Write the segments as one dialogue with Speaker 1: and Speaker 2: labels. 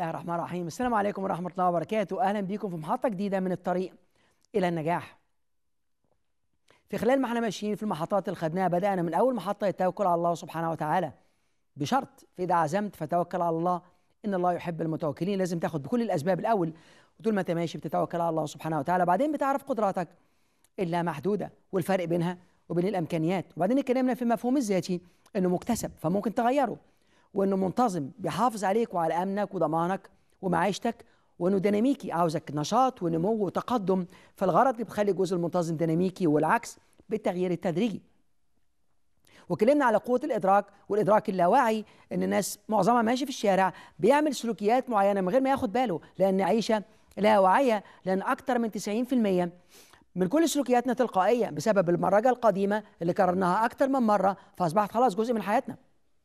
Speaker 1: الله الرحمن الرحيم السلام عليكم ورحمة الله وبركاته أهلا بكم في محطة جديدة من الطريق إلى النجاح في خلال ما احنا ماشيين في المحطات اللي خدناها بدأنا من أول محطة التوكل على الله سبحانه وتعالى بشرط فإذا عزمت فتوكل على الله إن الله يحب المتوكلين لازم تاخد بكل الأسباب الأول وطول ما أنت ماشي بتتوكل على الله سبحانه وتعالى بعدين بتعرف قدراتك إلا محدودة والفرق بينها وبين الإمكانيات وبعدين اتكلمنا في المفهوم الذاتي إنه مكتسب فممكن تغيره وانه منتظم بيحافظ عليك وعلى امنك وضمانك ومعيشتك وانه ديناميكي عاوزك نشاط ونمو وتقدم فالغرض اللي بيخلي الجزء المنتظم ديناميكي والعكس بالتغيير التدريجي وكلمنا على قوه الادراك والادراك اللاواعي ان الناس معظمها ماشي في الشارع بيعمل سلوكيات معينه من غير ما ياخد باله لان عيشه لا واعيه لان اكثر من 90% من كل سلوكياتنا تلقائيه بسبب المرجه القديمه اللي كررناها اكثر من مره فاصبحت خلاص جزء من حياتنا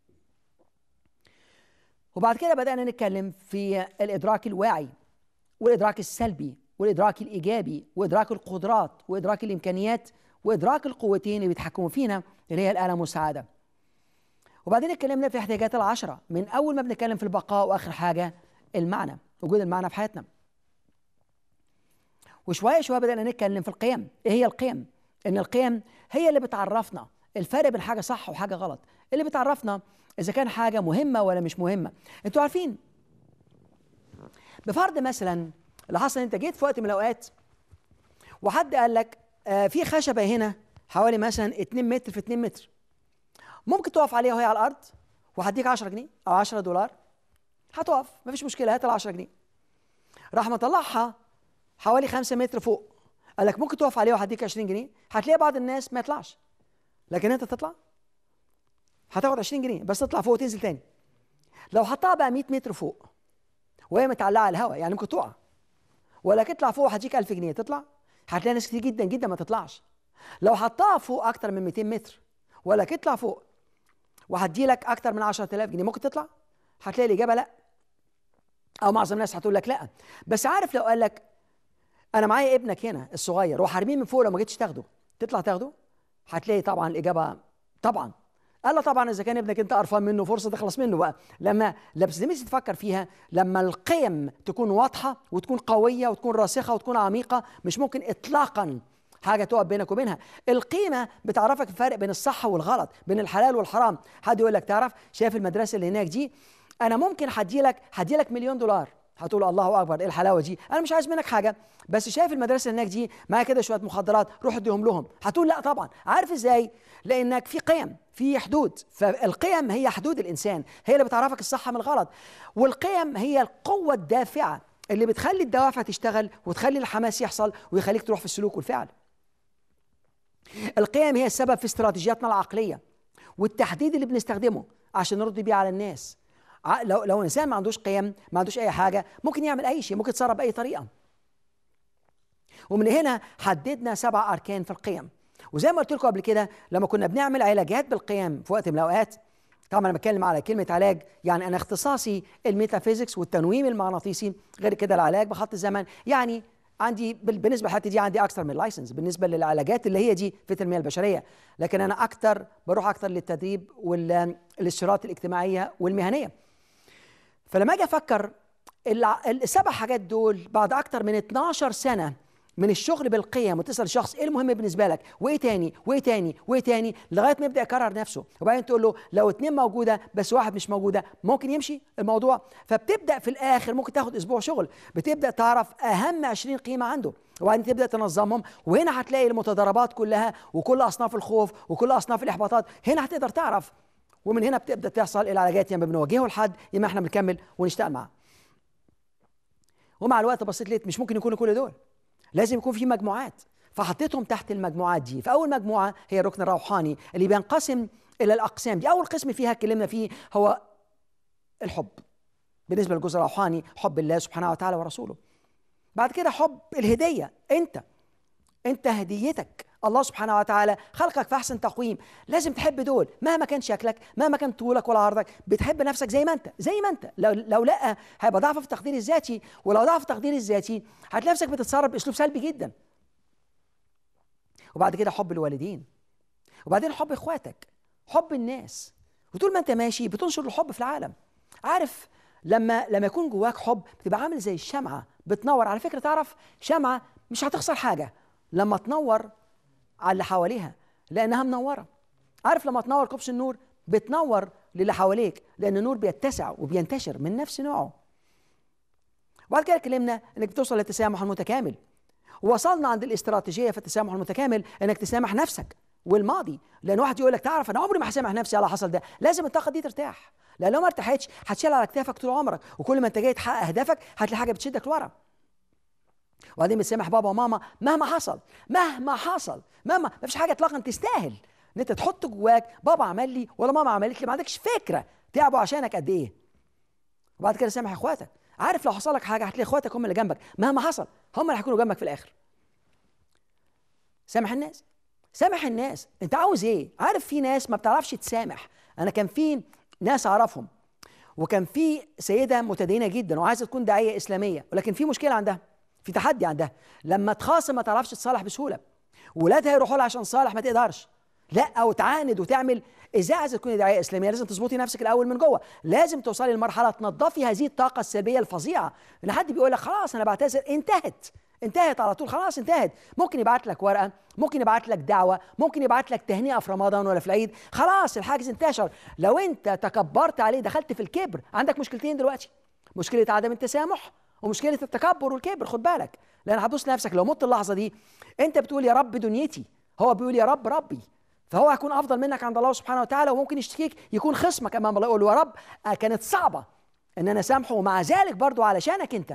Speaker 1: وبعد كده بدأنا نتكلم في الإدراك الواعي والإدراك السلبي والإدراك الإيجابي وإدراك القدرات وإدراك الإمكانيات وإدراك القوتين اللي بيتحكموا فينا اللي هي الألم والسعادة وبعدين اتكلمنا في احتياجات العشرة من أول ما بنتكلم في البقاء وآخر حاجة المعنى وجود المعنى في حياتنا وشوية شوية بدأنا نتكلم في القيم إيه هي القيم؟ إن القيم هي اللي بتعرفنا الفرق بين حاجة صح وحاجة غلط اللي بتعرفنا اذا كان حاجه مهمه ولا مش مهمه انتوا عارفين بفرض مثلا اللي حصل انت جيت في وقت من الاوقات وحد قال لك آه في خشبه هنا حوالي مثلا 2 متر في 2 متر ممكن تقف عليها وهي على الارض وهديك 10 جنيه او 10 دولار هتقف مفيش مشكله هات ال 10 جنيه راح مطلعها حوالي 5 متر فوق قال لك ممكن تقف عليها وهديك 20 جنيه هتلاقي بعض الناس ما يطلعش لكن انت تطلع هتاخد 20 جنيه بس تطلع فوق وتنزل تاني لو حطها بقى 100 متر فوق وهي متعلقه على الهواء يعني ممكن تقع ولا تطلع فوق هتجيك 1000 جنيه تطلع هتلاقي ناس كتير جدا جدا ما تطلعش لو حطها فوق اكتر من 200 متر ولا تطلع فوق وهدي لك اكتر من 10000 جنيه ممكن تطلع هتلاقي الاجابه لا او معظم الناس هتقول لك لا بس عارف لو قال لك انا معايا ابنك هنا الصغير وحارميه من فوق لو ما جيتش تاخده تطلع تاخده هتلاقي طبعا الاجابه طبعا قال له طبعا اذا كان ابنك انت قرفان منه فرصه تخلص منه بقى لما بس لما تفكر فيها لما القيم تكون واضحه وتكون قويه وتكون راسخه وتكون عميقه مش ممكن اطلاقا حاجه تقف بينك وبينها القيمه بتعرفك الفرق بين الصح والغلط بين الحلال والحرام حد يقول لك تعرف شايف المدرسه اللي هناك دي انا ممكن هدي لك هدي لك مليون دولار هتقول الله اكبر ايه الحلاوه دي انا مش عايز منك حاجه بس شايف المدرسه هناك دي معايا كده شويه مخدرات روح اديهم لهم هتقول لا طبعا عارف ازاي لانك في قيم في حدود فالقيم هي حدود الانسان هي اللي بتعرفك الصح من الغلط والقيم هي القوه الدافعه اللي بتخلي الدوافع تشتغل وتخلي الحماس يحصل ويخليك تروح في السلوك والفعل القيم هي السبب في استراتيجياتنا العقليه والتحديد اللي بنستخدمه عشان نرد بيه على الناس لو لو انسان ما عندوش قيم ما عندوش اي حاجه ممكن يعمل اي شيء ممكن يتصرف باي طريقه ومن هنا حددنا سبع اركان في القيم وزي ما قلت لكم قبل كده لما كنا بنعمل علاجات بالقيم في وقت من الاوقات طبعا انا بتكلم على كلمه علاج يعني انا اختصاصي الميتافيزيكس والتنويم المغناطيسي غير كده العلاج بخط الزمن يعني عندي بالنسبه للحته دي عندي اكثر من لايسنس بالنسبه للعلاجات اللي هي دي في التنميه البشريه لكن انا اكثر بروح اكثر للتدريب والاستشارات الاجتماعيه والمهنيه فلما اجي افكر السبع حاجات دول بعد اكتر من 12 سنه من الشغل بالقيم وتسال الشخص ايه المهم بالنسبه لك وايه تاني وايه تاني وايه تاني لغايه ما يبدا يكرر نفسه وبعدين تقول له لو اتنين موجوده بس واحد مش موجوده ممكن يمشي الموضوع فبتبدا في الاخر ممكن تاخد اسبوع شغل بتبدا تعرف اهم 20 قيمه عنده وبعدين تبدا تنظمهم وهنا هتلاقي المتضاربات كلها وكل اصناف الخوف وكل اصناف الاحباطات هنا هتقدر تعرف ومن هنا بتبدا تحصل العلاجات يا اما بنواجهه لحد يا اما احنا بنكمل ونشتغل معاه ومع الوقت بصيت لقيت مش ممكن يكونوا كل دول لازم يكون في مجموعات فحطيتهم تحت المجموعات دي فاول مجموعه هي الركن الروحاني اللي بينقسم الى الاقسام دي اول قسم فيها اتكلمنا فيه هو الحب بالنسبه للجزء الروحاني حب الله سبحانه وتعالى ورسوله بعد كده حب الهديه انت انت هديتك الله سبحانه وتعالى خلقك في احسن تقويم لازم تحب دول مهما كان شكلك مهما كان طولك ولا عرضك بتحب نفسك زي ما انت زي ما انت لو لو لا هيبقى ضعف في التقدير الذاتي ولو ضعف في التقدير الذاتي هتلاقي نفسك بتتصرف باسلوب سلبي جدا وبعد كده حب الوالدين وبعدين حب اخواتك حب الناس وطول ما انت ماشي بتنشر الحب في العالم عارف لما لما يكون جواك حب بتبقى عامل زي الشمعه بتنور على فكره تعرف شمعه مش هتخسر حاجه لما تنور على اللي حواليها لانها منوره عارف لما تنور كبش النور بتنور للي حواليك لان النور بيتسع وبينتشر من نفس نوعه وبعد كده اتكلمنا انك بتوصل للتسامح المتكامل وصلنا عند الاستراتيجيه في التسامح المتكامل انك تسامح نفسك والماضي لان واحد يقول لك تعرف انا عمري ما هسامح نفسي على حصل ده لازم الطاقه دي ترتاح لان لو ما ارتاحتش هتشيل على كتافك طول عمرك وكل ما انت جاي تحقق اهدافك هتلاقي حاجه بتشدك لورا وبعدين بتسامح بابا وماما مهما حصل مهما حصل مهما ما فيش حاجه اطلاقا تستاهل ان انت تحط جواك بابا عمل لي ولا ماما عملت لي ما عندكش فكره تعبوا عشانك قد ايه وبعد كده سامح اخواتك عارف لو حصل لك حاجه هتلاقي اخواتك هم اللي جنبك مهما حصل هم اللي هيكونوا جنبك في الاخر سامح الناس سامح الناس انت عاوز ايه عارف في ناس ما بتعرفش تسامح انا كان في ناس اعرفهم وكان في سيده متدينه جدا وعايزه تكون داعيه اسلاميه ولكن في مشكله عندها في تحدي عندها لما تخاصم ما تعرفش تصالح بسهوله ولادها يروحوا لها عشان تصالح ما تقدرش لا او تعاند وتعمل ازاي عايزه تكوني داعيه اسلاميه لازم تظبطي نفسك الاول من جوه لازم توصلي لمرحله تنظفي هذه الطاقه السلبيه الفظيعه ان حد بيقول لك خلاص انا بعتذر انتهت انتهت على طول خلاص انتهت ممكن يبعت لك ورقه ممكن يبعت لك دعوه ممكن يبعت لك تهنئه في رمضان ولا في العيد خلاص الحاجز انتشر لو انت تكبرت عليه دخلت في الكبر عندك مشكلتين دلوقتي مشكله عدم التسامح ومشكله التكبر والكبر خد بالك لان هتبص لنفسك لو مت اللحظه دي انت بتقول يا رب دنيتي هو بيقول يا رب ربي فهو هيكون افضل منك عند الله سبحانه وتعالى وممكن يشتكيك يكون خصمك امام الله يقول له يا رب كانت صعبه ان انا سامحه ومع ذلك برضو علشانك انت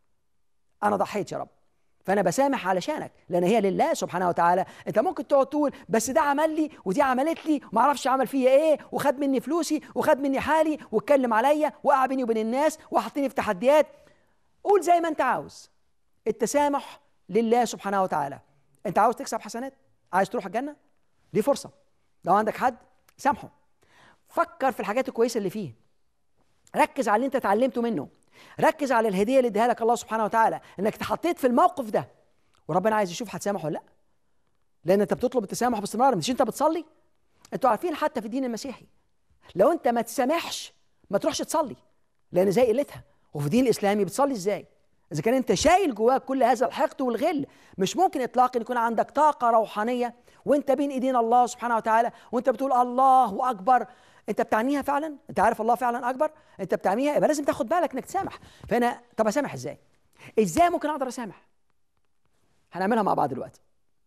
Speaker 1: انا ضحيت يا رب فانا بسامح علشانك لان هي لله سبحانه وتعالى انت ممكن تقعد تقول بس ده عمل لي ودي عملت لي وما اعرفش عمل فيا ايه وخد مني فلوسي وخد مني حالي واتكلم عليا وقع بيني وبين الناس وحطني في تحديات قول زي ما انت عاوز التسامح لله سبحانه وتعالى انت عاوز تكسب حسنات عايز تروح الجنه دي فرصه لو عندك حد سامحه فكر في الحاجات الكويسه اللي فيه ركز على اللي انت اتعلمته منه ركز على الهديه اللي اديها لك الله سبحانه وتعالى انك اتحطيت في الموقف ده وربنا عايز يشوف هتسامح ولا لا لان انت بتطلب التسامح باستمرار مش انت بتصلي انتوا عارفين حتى في الدين المسيحي لو انت ما تسامحش ما تروحش تصلي لان زي قلتها وفي الدين الاسلامي بتصلي ازاي اذا كان انت شايل جواك كل هذا الحقد والغل مش ممكن اطلاقا يكون عندك طاقه روحانيه وانت بين ايدين الله سبحانه وتعالى وانت بتقول الله اكبر انت بتعنيها فعلا انت عارف الله فعلا اكبر انت بتعنيها يبقى لازم تاخد بالك انك تسامح فانا طب اسامح ازاي ازاي ممكن اقدر اسامح هنعملها مع بعض دلوقتي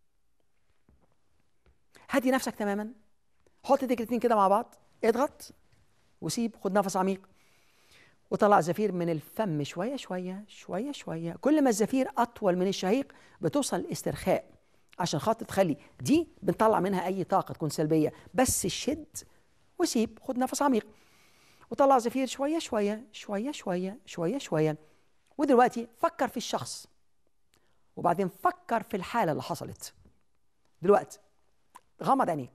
Speaker 1: هدي نفسك تماما حط ايديك الاثنين كده مع بعض اضغط وسيب خد نفس عميق وطلع زفير من الفم شويه شويه شويه شويه كل ما الزفير اطول من الشهيق بتوصل الاسترخاء عشان خاطر تخلي دي بنطلع منها اي طاقه تكون سلبيه بس الشد وسيب خد نفس عميق وطلع زفير شويه شويه شويه شويه شويه شويه ودلوقتي فكر في الشخص وبعدين فكر في الحاله اللي حصلت دلوقتي غمض عينيك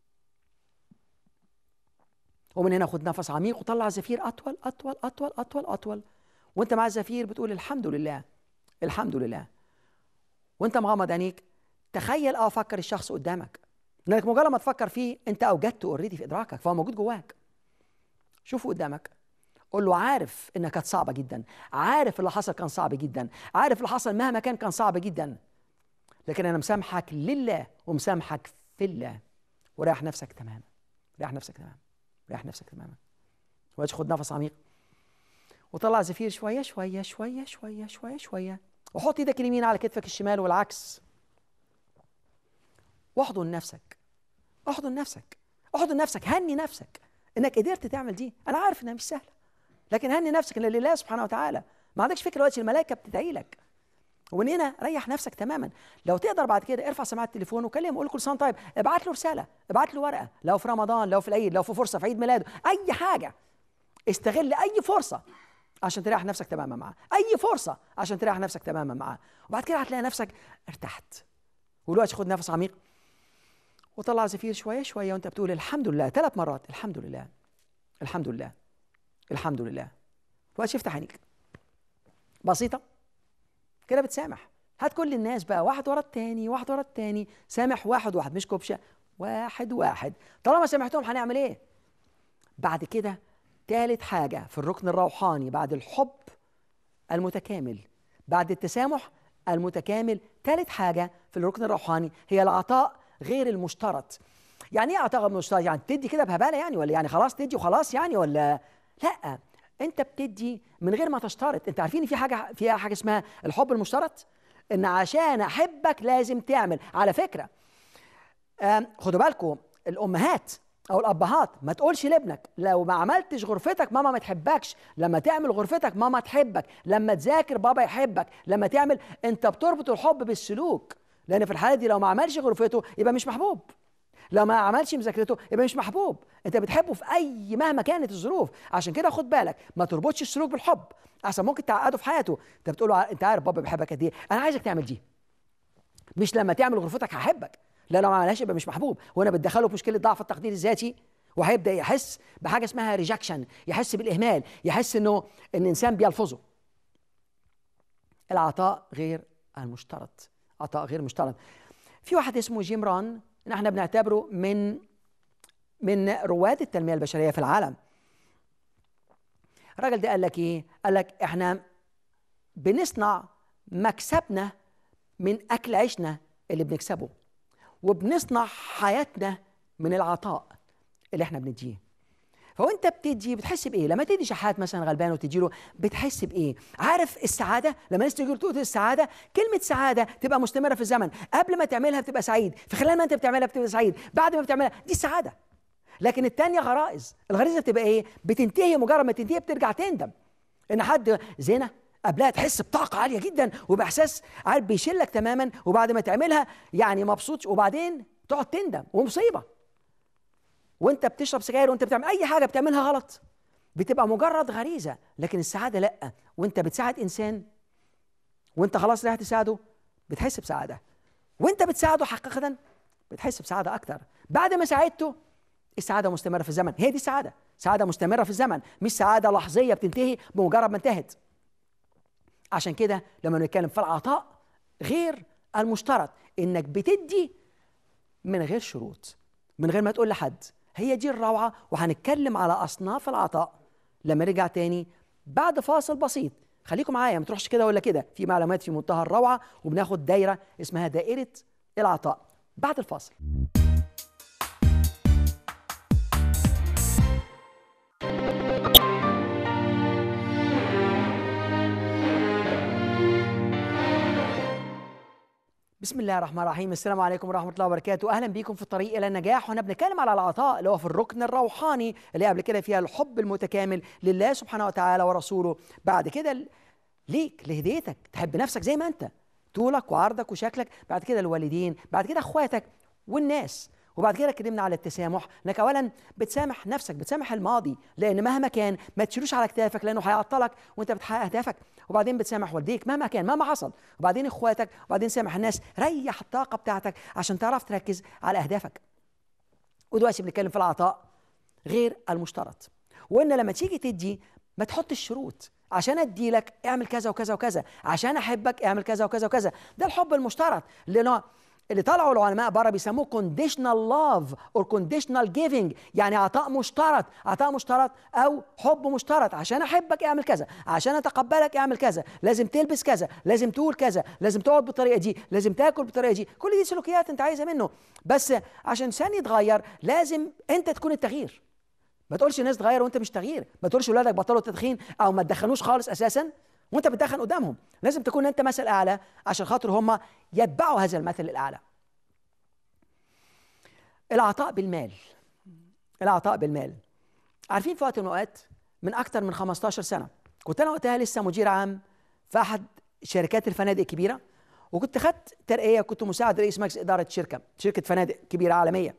Speaker 1: ومن هنا خد نفس عميق وطلع زفير اطول اطول اطول اطول اطول وانت مع الزفير بتقول الحمد لله الحمد لله وانت مغمض عينيك تخيل او فكر الشخص قدامك لانك مجرد ما تفكر فيه انت اوجدته اوريدي في ادراكك فهو موجود جواك شوفه قدامك قول له عارف انها كانت صعبه جدا عارف اللي حصل كان صعب جدا عارف اللي حصل مهما كان كان صعب جدا لكن انا مسامحك لله ومسامحك في الله وريح نفسك تماما ريح نفسك تماما ريح نفسك تماما دلوقتي خد نفس عميق وطلع زفير شويه شويه شويه شويه شويه شويه وحط ايدك اليمين على كتفك الشمال والعكس واحضن نفسك احضن نفسك احضن نفسك هني نفسك انك قدرت تعمل دي انا عارف انها مش سهله لكن هني نفسك ان لله سبحانه وتعالى ما عندكش فكره دلوقتي الملائكه بتدعي لك ومن هنا ريح نفسك تماما لو تقدر بعد كده ارفع سماعه التليفون وكلمه قول كل سنه طيب ابعت له رساله ابعت له ورقه لو في رمضان لو في العيد لو في فرصه في عيد ميلاده اي حاجه استغل اي فرصه عشان تريح نفسك تماما معاه اي فرصه عشان تريح نفسك تماما معاه وبعد كده هتلاقي نفسك ارتحت ودلوقتي خد نفس عميق وطلع زفير شويه شويه وانت بتقول الحمد لله ثلاث مرات الحمد لله الحمد لله الحمد لله دلوقتي افتح عينيك بسيطه كده بتسامح هات كل الناس بقى واحد ورا التاني واحد ورا التاني سامح واحد واحد مش كبشه واحد واحد طالما سامحتهم هنعمل ايه بعد كده ثالث حاجه في الركن الروحاني بعد الحب المتكامل بعد التسامح المتكامل ثالث حاجه في الركن الروحاني هي العطاء غير المشترط يعني ايه عطاء غير مشترط يعني تدي كده بهباله يعني ولا يعني خلاص تدي وخلاص يعني ولا لا انت بتدي من غير ما تشترط انت عارفين في حاجه فيها حاجه اسمها الحب المشترط ان عشان احبك لازم تعمل على فكره خدوا بالكم الامهات او الابهات ما تقولش لابنك لو ما عملتش غرفتك ماما ما تحبكش لما تعمل غرفتك ماما تحبك لما تذاكر بابا يحبك لما تعمل انت بتربط الحب بالسلوك لان في الحاله دي لو ما عملش غرفته يبقى مش محبوب لو ما عملش مذاكرته يبقى مش محبوب انت بتحبه في اي مهما كانت الظروف عشان كده خد بالك ما تربطش السلوك بالحب احسن ممكن تعقده في حياته انت بتقول له انت عارف بابا بيحبك قد ايه انا عايزك تعمل دي مش لما تعمل غرفتك هحبك لا لو ما عملهاش يبقى مش محبوب وهنا بتدخله في مشكله ضعف التقدير الذاتي وهيبدا يحس بحاجه اسمها ريجكشن يحس بالاهمال يحس انه ان الانسان بيلفظه العطاء غير المشترط عطاء غير مشترط في واحد اسمه جيم ران نحن بنعتبره من من رواد التنميه البشريه في العالم الراجل ده قال لك ايه قال لك احنا بنصنع مكسبنا من اكل عيشنا اللي بنكسبه وبنصنع حياتنا من العطاء اللي احنا بنديه فوانت بتدي بتحس بايه لما تدي شحات مثلا غلبان وتدي له بتحس بايه عارف السعاده لما الناس تيجي تقول السعاده كلمه سعاده تبقى مستمره في الزمن قبل ما تعملها بتبقى سعيد في خلال ما انت بتعملها بتبقى سعيد بعد ما بتعملها دي السعاده لكن الثانيه غرائز الغريزه بتبقى ايه بتنتهي مجرد ما تنتهي بترجع تندم ان حد زنا قبلها تحس بطاقه عاليه جدا وباحساس عارف بيشلك تماما وبعد ما تعملها يعني مبسوط وبعدين تقعد تندم ومصيبه وانت بتشرب سجاير وانت بتعمل اي حاجه بتعملها غلط بتبقى مجرد غريزه لكن السعاده لا وانت بتساعد انسان وانت خلاص رايح تساعده بتحس بسعاده وانت بتساعده حقيقه بتحس بسعاده اكتر بعد ما ساعدته السعاده مستمره في الزمن هي دي السعاده سعاده مستمره في الزمن مش سعاده لحظيه بتنتهي بمجرد ما انتهت عشان كده لما نتكلم في العطاء غير المشترط انك بتدي من غير شروط من غير ما تقول لحد هي دي الروعة وهنتكلم على أصناف العطاء لما نرجع تاني بعد فاصل بسيط خليكم معايا ما تروحش كده ولا كده في معلومات في منتهى الروعة وبناخد دايرة اسمها دائرة العطاء بعد الفاصل بسم الله الرحمن الرحيم السلام عليكم ورحمة الله وبركاته أهلا بيكم في الطريق إلى النجاح وأنا بنتكلم على العطاء اللي هو في الركن الروحاني اللي قبل كده فيها الحب المتكامل لله سبحانه وتعالى ورسوله بعد كده ليك لهديتك تحب نفسك زي ما أنت طولك وعرضك وشكلك بعد كده الوالدين بعد كده أخواتك والناس وبعد كده اتكلمنا على التسامح انك اولا بتسامح نفسك بتسامح الماضي لان مهما كان ما تشيلوش على كتافك لانه هيعطلك وانت بتحقق اهدافك وبعدين بتسامح والديك مهما كان مهما حصل وبعدين اخواتك وبعدين سامح الناس ريح الطاقه بتاعتك عشان تعرف تركز على اهدافك ودلوقتي بنتكلم في العطاء غير المشترط وان لما تيجي تدي ما تحطش شروط عشان ادي لك اعمل كذا وكذا وكذا عشان احبك اعمل كذا وكذا وكذا ده الحب المشترط لانه اللي طلعوا العلماء بره بيسموه conditional love or conditional giving يعني عطاء مشترط عطاء مشترط او حب مشترط عشان احبك اعمل كذا عشان اتقبلك اعمل كذا لازم تلبس كذا لازم تقول كذا لازم تقعد بالطريقه دي لازم تاكل بالطريقه دي كل دي سلوكيات انت عايزها منه بس عشان انسان يتغير لازم انت تكون التغيير ما تقولش الناس تغير وانت مش تغيير ما تقولش ولادك بطلوا التدخين او ما تدخنوش خالص اساسا وانت بتدخن قدامهم لازم تكون انت مثل اعلى عشان خاطر هم يتبعوا هذا المثل الاعلى العطاء بالمال العطاء بالمال عارفين في وقت من الاوقات من اكثر من 15 سنه كنت انا وقتها لسه مدير عام في احد شركات الفنادق الكبيره وكنت خدت ترقيه كنت مساعد رئيس مجلس اداره شركه شركه فنادق كبيره عالميه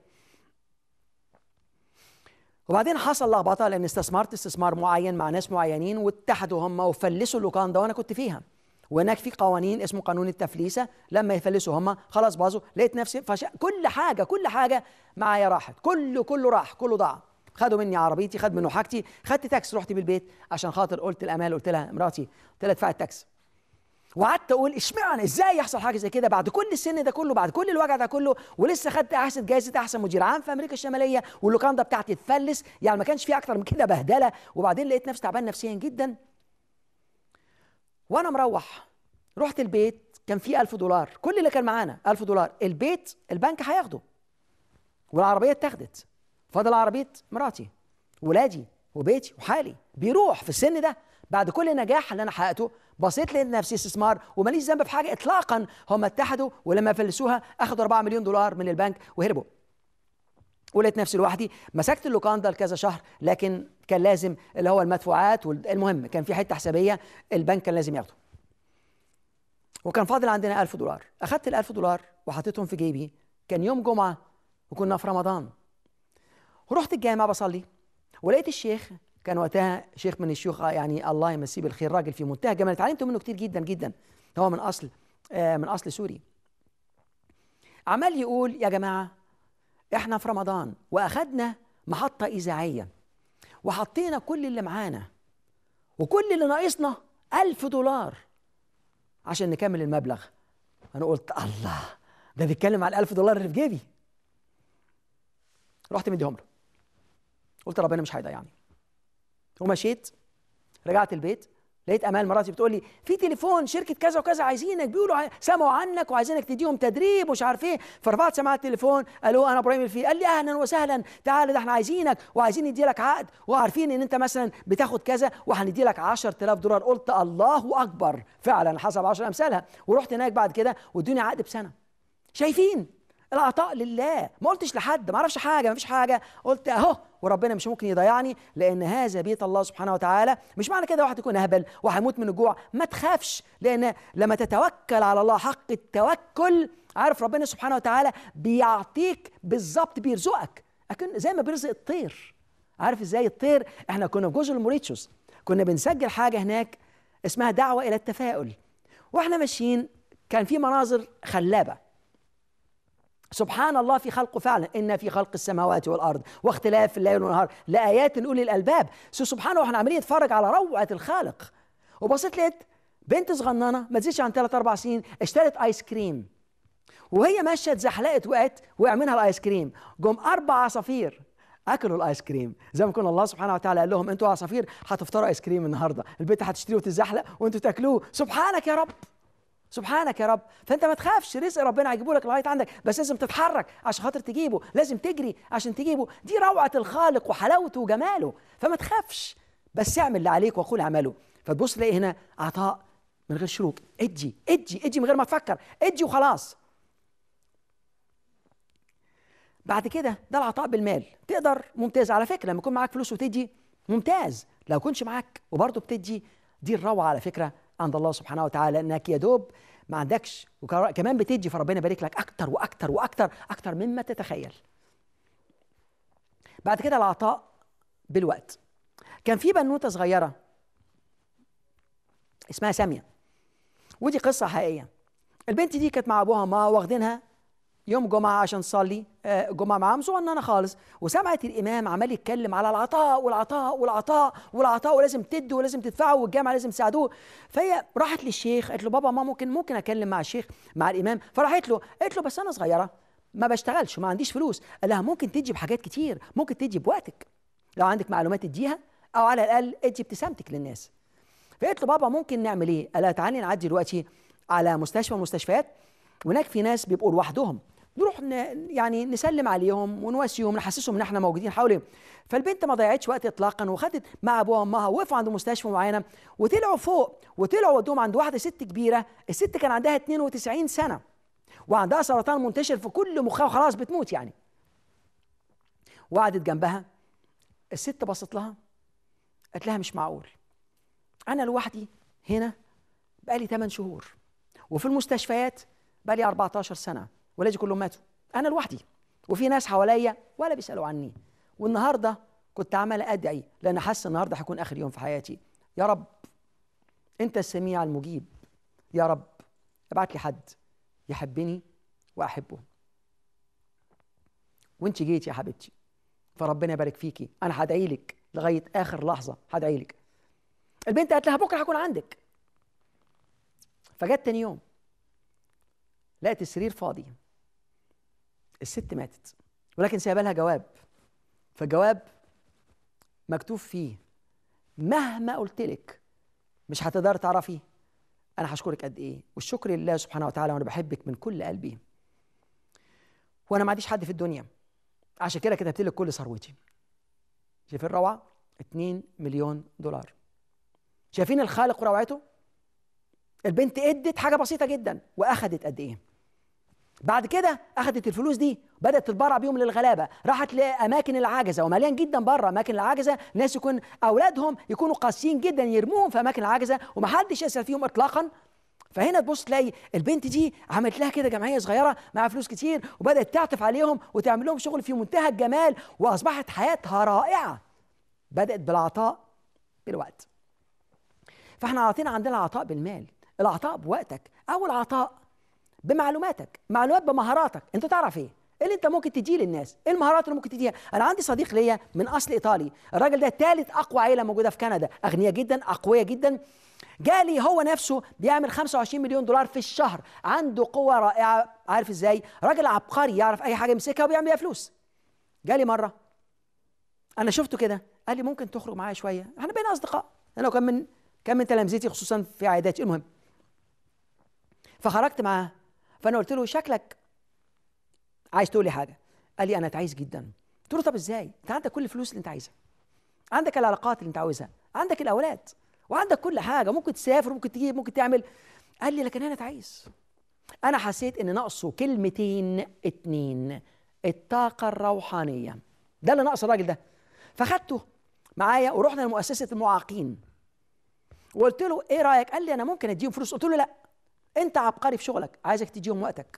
Speaker 1: وبعدين حصل لخبطه لان استثمرت استثمار معين مع ناس معينين واتحدوا هم وفلسوا اللوكان ده وانا كنت فيها وهناك في قوانين اسمه قانون التفليسه لما يفلسوا هم خلاص باظوا لقيت نفسي فش... كل حاجه كل حاجه معايا راحت كله كله راح كله ضاع خدوا مني عربيتي خد منه حاجتي خدت تاكس رحت بالبيت عشان خاطر قلت الامال قلت لها مراتي قلت لها ادفعي التاكس وقعدت اقول اشمعنى ازاي يحصل حاجه زي كده بعد كل السن ده كله بعد كل الوجع ده كله ولسه خدت احسن جائزه احسن مدير عام في امريكا الشماليه واللوكاندا بتاعتي تفلس يعني ما كانش في اكتر من كده بهدله وبعدين لقيت نفسي تعبان نفسيا جدا وانا مروح رحت البيت كان فيه ألف دولار كل اللي كان معانا ألف دولار البيت البنك هياخده والعربيه اتاخدت فضل عربيه مراتي ولادي وبيتي وحالي بيروح في السن ده بعد كل النجاح اللي انا حققته بصيت لقيت نفسي استثمار وماليش ذنب في حاجه اطلاقا هم اتحدوا ولما فلسوها اخذوا 4 مليون دولار من البنك وهربوا ولقيت نفسي لوحدي مسكت اللوكاندا لكذا شهر لكن كان لازم اللي هو المدفوعات المهم كان في حته حسابيه البنك كان لازم ياخده وكان فاضل عندنا 1000 دولار اخذت ال 1000 دولار وحطيتهم في جيبي كان يوم جمعه وكنا في رمضان ورحت الجامع بصلي ولقيت الشيخ كان وقتها شيخ من الشيوخ يعني الله يمسيه بالخير راجل في منتهى الجمال اتعلمت منه كتير جدا جدا هو من اصل آه من اصل سوري عمال يقول يا جماعه احنا في رمضان واخدنا محطه اذاعيه وحطينا كل اللي معانا وكل اللي ناقصنا ألف دولار عشان نكمل المبلغ انا قلت الله ده بيتكلم على الألف دولار اللي في جيبي رحت مديهم له قلت ربنا مش هيضيعني ومشيت رجعت البيت لقيت امال مراتي بتقول لي في تليفون شركه كذا وكذا عايزينك بيقولوا سمعوا عنك وعايزينك تديهم تدريب ومش عارف ايه فرفعت سماعه التليفون الو انا ابراهيم الفيل قال لي اهلا وسهلا تعالى ده احنا عايزينك وعايزين ندي لك عقد وعارفين ان انت مثلا بتاخد كذا وهندي لك 10000 دولار قلت الله اكبر فعلا حسب 10 امثالها ورحت هناك بعد كده وادوني عقد بسنه شايفين العطاء لله ما قلتش لحد ما اعرفش حاجه ما فيش حاجه قلت اهو وربنا مش ممكن يضيعني لان هذا بيت الله سبحانه وتعالى مش معنى كده واحد يكون اهبل وهيموت من الجوع ما تخافش لان لما تتوكل على الله حق التوكل عارف ربنا سبحانه وتعالى بيعطيك بالظبط بيرزقك لكن زي ما بيرزق الطير عارف ازاي الطير احنا كنا في جزر الموريتشوس كنا بنسجل حاجه هناك اسمها دعوه الى التفاؤل واحنا ماشيين كان في مناظر خلابه سبحان الله في خلقه فعلا إن في خلق السماوات والأرض واختلاف الليل والنهار لآيات لأولي الألباب سبحانه واحنا عمالين نتفرج على روعة الخالق وبصيت لقيت بنت صغننة ما تزيدش عن ثلاث أربع سنين اشترت آيس كريم وهي ماشية اتزحلقت وقعت وقع منها الآيس كريم جم أربع عصافير اكلوا الايس كريم زي ما كنا الله سبحانه وتعالى قال لهم انتوا عصافير هتفطروا ايس كريم النهارده البيت هتشتريه وتتزحلق وانتوا تاكلوه سبحانك يا رب سبحانك يا رب فانت ما تخافش رزق ربنا هيجيبه لك لغايه عندك بس لازم تتحرك عشان خاطر تجيبه لازم تجري عشان تجيبه دي روعه الخالق وحلاوته وجماله فما تخافش بس اعمل اللي عليك وقول اعمله فتبص تلاقي هنا عطاء من غير شروط ادي ادي ادي من غير ما تفكر ادي وخلاص بعد كده ده العطاء بالمال تقدر ممتاز على فكره لما يكون معاك فلوس وتدي ممتاز لو كنش معاك وبرضه بتدي دي الروعه على فكره عند الله سبحانه وتعالى انك يا دوب ما عندكش وكمان بتدي فربنا يبارك لك اكتر واكتر واكتر اكتر مما تتخيل بعد كده العطاء بالوقت كان في بنوته صغيره اسمها ساميه ودي قصه حقيقيه البنت دي كانت مع ابوها وامها واخدينها يوم جمعة عشان تصلي آه، جمعة معاهم صغننة خالص وسمعت الإمام عمال يتكلم على العطاء والعطاء والعطاء والعطاء ولازم تدوا ولازم تدفعوا والجامعة لازم تساعدوه فهي راحت للشيخ قالت له بابا ما ممكن ممكن أكلم مع الشيخ مع الإمام فراحت له قالت له بس أنا صغيرة ما بشتغلش وما عنديش فلوس قال لها ممكن تدي بحاجات كتير ممكن تدي بوقتك لو عندك معلومات اديها أو على الأقل ادي ابتسامتك للناس فقالت له بابا ممكن نعمل إيه؟ قال لها تعالي نعدي دلوقتي على مستشفى مستشفيات وهناك في ناس بيبقوا لوحدهم نروح يعني نسلم عليهم ونواسيهم نحسسهم ان احنا موجودين حواليهم فالبنت ما ضيعتش وقت اطلاقا وخدت مع ابوها وامها وقفوا عند مستشفى معينه وطلعوا فوق وطلعوا ودوهم عند واحده ست كبيره الست كان عندها 92 سنه وعندها سرطان منتشر في كل مخها وخلاص بتموت يعني وقعدت جنبها الست بصت لها قالت لها مش معقول انا لوحدي هنا بقالي 8 شهور وفي المستشفيات بقالي 14 سنه ولادي كلهم ماتوا انا لوحدي وفي ناس حواليا ولا بيسالوا عني والنهارده كنت عمال ادعي لان حاسس النهارده هيكون اخر يوم في حياتي يا رب انت السميع المجيب يا رب ابعت لي حد يحبني واحبه وانت جيت يا حبيبتي فربنا يبارك فيكي انا هدعي لك لغايه اخر لحظه هدعي لك البنت قالت لها بكره هكون عندك فجت تاني يوم لقت السرير فاضي الست ماتت ولكن سايبه لها جواب فالجواب مكتوب فيه مهما قلت لك مش هتقدر تعرفي انا هشكرك قد ايه والشكر لله سبحانه وتعالى وانا بحبك من كل قلبي وانا ما عنديش حد في الدنيا عشان كده كتبت لك كل ثروتي شايفين الروعه 2 مليون دولار شايفين الخالق وروعته البنت ادت حاجه بسيطه جدا واخدت قد ايه بعد كده اخذت الفلوس دي بدات تتبرع بيهم للغلابه راحت لاماكن العاجزه ومليان جدا بره اماكن العاجزه ناس يكون اولادهم يكونوا قاسيين جدا يرموهم في اماكن العاجزه ومحدش يسال فيهم اطلاقا فهنا تبص تلاقي البنت دي عملت لها كده جمعيه صغيره معاها فلوس كتير وبدات تعطف عليهم وتعمل لهم شغل في منتهى الجمال واصبحت حياتها رائعه بدات بالعطاء بالوقت فاحنا عاطينا عندنا العطاء بالمال العطاء بوقتك او العطاء بمعلوماتك معلومات بمهاراتك انت تعرف ايه ايه اللي انت ممكن تديه للناس ايه المهارات اللي ممكن تديها انا عندي صديق ليا من اصل ايطالي الراجل ده ثالث اقوى عيله موجوده في كندا اغنياء جدا اقوياء جدا جالي هو نفسه بيعمل 25 مليون دولار في الشهر عنده قوة رائعة عارف ازاي راجل عبقري يعرف اي حاجة يمسكها وبيعمل بيها فلوس جالي مرة انا شفته كده قال لي ممكن تخرج معايا شوية احنا بقينا اصدقاء انا كان من كان من تلامذتي خصوصا في عياداتي المهم فخرجت معاه فانا قلت له شكلك عايز تقول لي حاجه قال لي انا تعيس جدا قلت له طب ازاي انت عندك كل الفلوس اللي انت عايزها عندك العلاقات اللي انت عاوزها عندك الاولاد وعندك كل حاجه ممكن تسافر ممكن تجيب ممكن تعمل قال لي لكن انا تعيس انا حسيت ان ناقصه كلمتين اتنين الطاقه الروحانيه ده اللي ناقص الراجل ده فخدته معايا ورحنا لمؤسسه المعاقين وقلت له ايه رايك قال لي انا ممكن اديهم فلوس قلت له لا انت عبقري في شغلك عايزك تديهم وقتك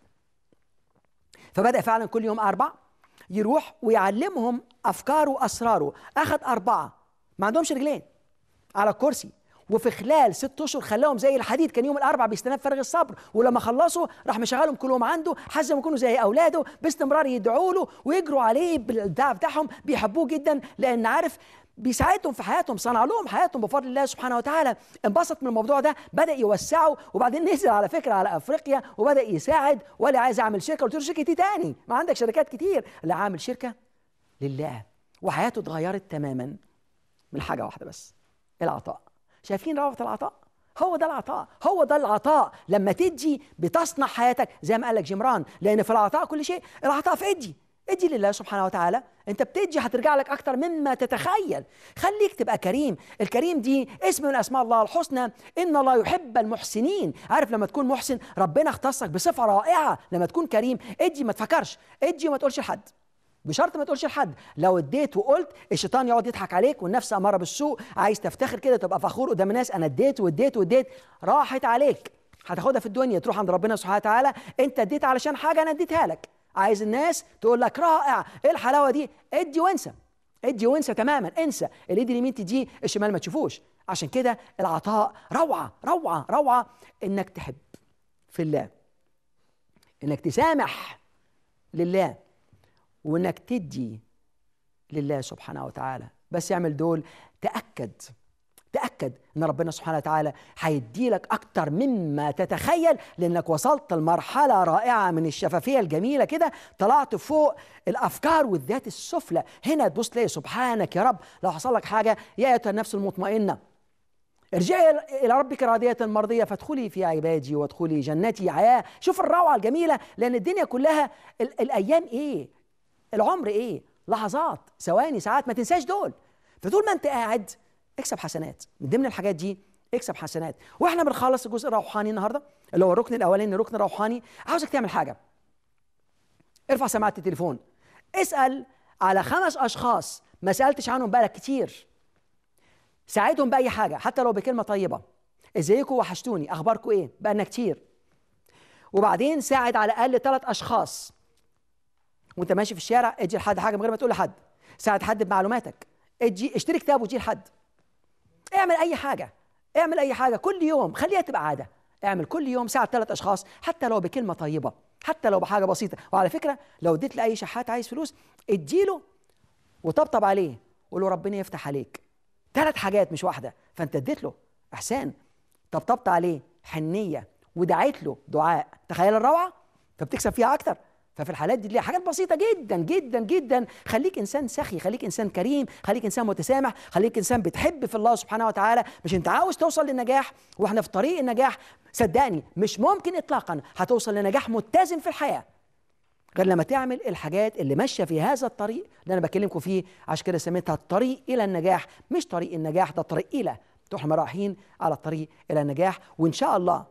Speaker 1: فبدا فعلا كل يوم اربع يروح ويعلمهم افكاره واسراره اخذ اربعه ما عندهمش رجلين على الكرسي وفي خلال ست اشهر خلاهم زي الحديد كان يوم الاربع بيستنى بفارغ الصبر ولما خلصوا راح مشغلهم كلهم عنده حاسس ما يكونوا زي اولاده باستمرار يدعوا له ويجروا عليه بالابداع بتاعهم بيحبوه جدا لان عارف بيساعدهم في حياتهم صنع لهم حياتهم بفضل الله سبحانه وتعالى انبسط من الموضوع ده بدا يوسعه وبعدين نزل على فكره على افريقيا وبدا يساعد ولا عايز اعمل شركه قلت له شركتي تاني ما عندك شركات كتير لا عامل شركه لله وحياته اتغيرت تماما من حاجه واحده بس العطاء شايفين روعه العطاء هو ده العطاء هو ده العطاء لما تدي بتصنع حياتك زي ما قال لك جمران لان في العطاء كل شيء العطاء في ادي ادي لله سبحانه وتعالى انت بتدي هترجع لك اكتر مما تتخيل خليك تبقى كريم الكريم دي اسم من اسماء الله الحسنى ان الله يحب المحسنين عارف لما تكون محسن ربنا اختصك بصفه رائعه لما تكون كريم ادي ما تفكرش ادي وما تقولش لحد بشرط ما تقولش لحد لو اديت وقلت الشيطان يقعد يضحك عليك والنفس اماره بالسوء عايز تفتخر كده تبقى فخور قدام الناس انا اديت واديت واديت راحت عليك هتاخدها في الدنيا تروح عند ربنا سبحانه وتعالى انت اديت علشان حاجه انا اديتها لك عايز الناس تقول لك رائع ايه الحلاوه دي ادي وانسى ادي وانسى تماما انسى الايد اليمين تديه الشمال ما تشوفوش عشان كده العطاء روعه روعه روعه انك تحب في الله انك تسامح لله وانك تدي لله سبحانه وتعالى بس اعمل دول تاكد تأكد إن ربنا سبحانه وتعالى هيدي لك أكتر مما تتخيل لأنك وصلت لمرحلة رائعة من الشفافية الجميلة كده طلعت فوق الأفكار والذات السفلى هنا تبص تلاقي سبحانك يا رب لو حصل لك حاجة يا أيتها النفس المطمئنة ارجعي إلى ربك راضية مرضية فادخلي في عبادي وادخلي جنتي حياة شوف الروعة الجميلة لأن الدنيا كلها ال الأيام إيه العمر إيه لحظات ثواني ساعات ما تنساش دول فطول ما أنت قاعد اكسب حسنات من ضمن الحاجات دي اكسب حسنات واحنا بنخلص الجزء الروحاني النهارده اللي هو الركن الاولاني الركن الروحاني عاوزك تعمل حاجه ارفع سماعه التليفون اسال على خمس اشخاص ما سالتش عنهم بقالك كتير ساعدهم باي حاجه حتى لو بكلمه طيبه ازيكم وحشتوني اخباركم ايه بقالنا كتير وبعدين ساعد على الاقل ثلاث اشخاص وانت ماشي في الشارع ادي لحد حاجه من غير ما تقول لحد ساعد حد بمعلوماتك ادي اشتري كتاب واديه لحد اعمل اي حاجه اعمل اي حاجه كل يوم خليها تبقى عاده اعمل كل يوم ساعه ثلاث اشخاص حتى لو بكلمه طيبه حتى لو بحاجه بسيطه وعلى فكره لو اديت لاي شحات عايز فلوس اديله وطبطب عليه قول له ربنا يفتح عليك ثلاث حاجات مش واحده فانت اديت له احسان طبطبت عليه حنيه ودعيت له دعاء تخيل الروعه فبتكسب فيها اكتر ففي الحالات دي ليها حاجات بسيطة جدا جدا جدا خليك إنسان سخي خليك إنسان كريم خليك إنسان متسامح خليك إنسان بتحب في الله سبحانه وتعالى مش أنت عاوز توصل للنجاح وإحنا في طريق النجاح صدقني مش ممكن إطلاقا هتوصل لنجاح متزن في الحياة غير لما تعمل الحاجات اللي ماشيه في هذا الطريق اللي انا بكلمكم فيه عشان كده سميتها الطريق الى النجاح مش طريق النجاح ده الطريق الى احنا رايحين على الطريق الى النجاح وان شاء الله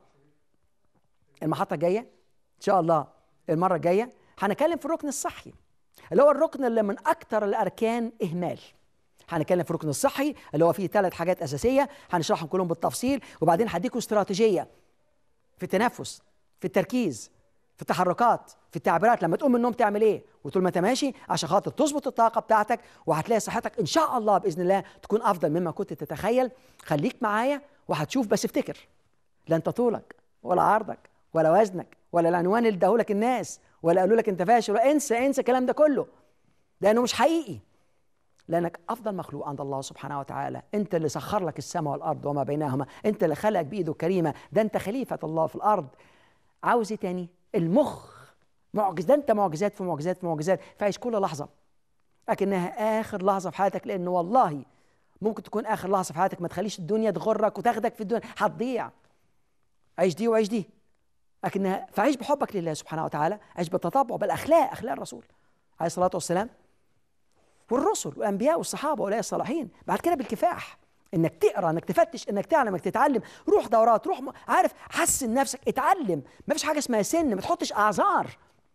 Speaker 1: المحطه الجايه ان شاء الله المره الجايه هنتكلم في الركن الصحي اللي هو الركن اللي من اكثر الاركان اهمال هنتكلم في الركن الصحي اللي هو فيه ثلاث حاجات اساسيه هنشرحهم كلهم بالتفصيل وبعدين هديكم استراتيجيه في التنفس في التركيز في التحركات في التعبيرات لما تقوم من النوم تعمل ايه وطول ما انت ماشي عشان خاطر تظبط الطاقه بتاعتك وهتلاقي صحتك ان شاء الله باذن الله تكون افضل مما كنت تتخيل خليك معايا وهتشوف بس افتكر لا انت طولك ولا عرضك ولا وزنك ولا العنوان اللي اداهولك الناس ولا قالوا لك انت فاشل ولا انسى انسى الكلام ده كله لانه مش حقيقي لانك افضل مخلوق عند الله سبحانه وتعالى انت اللي سخر لك السماء والارض وما بينهما انت اللي خلقك بايده الكريمه ده انت خليفه الله في الارض عاوز ايه تاني المخ معجز ده انت معجزات في معجزات في معجزات فعيش كل لحظه لكنها اخر لحظه في حياتك لان والله ممكن تكون اخر لحظه في حياتك ما تخليش الدنيا تغرك وتاخدك في الدنيا هتضيع عيش دي وعيش دي لكنها فعيش بحبك لله سبحانه وتعالى عيش بالتطبع بالاخلاق اخلاق الرسول عليه الصلاه والسلام والرسل والانبياء والصحابه واولياء الصالحين بعد كده بالكفاح انك تقرا انك تفتش انك تعلم انك تتعلم روح دورات روح م... عارف حسن نفسك اتعلم ما فيش حاجه اسمها سن ما تحطش اعذار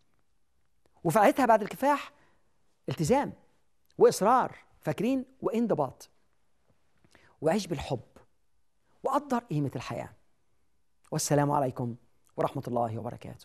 Speaker 1: وفعلتها بعد الكفاح التزام واصرار فاكرين وانضباط وعيش بالحب وقدر قيمه الحياه والسلام عليكم ورحمه الله وبركاته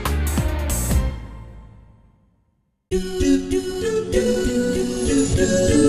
Speaker 2: do do do do do do do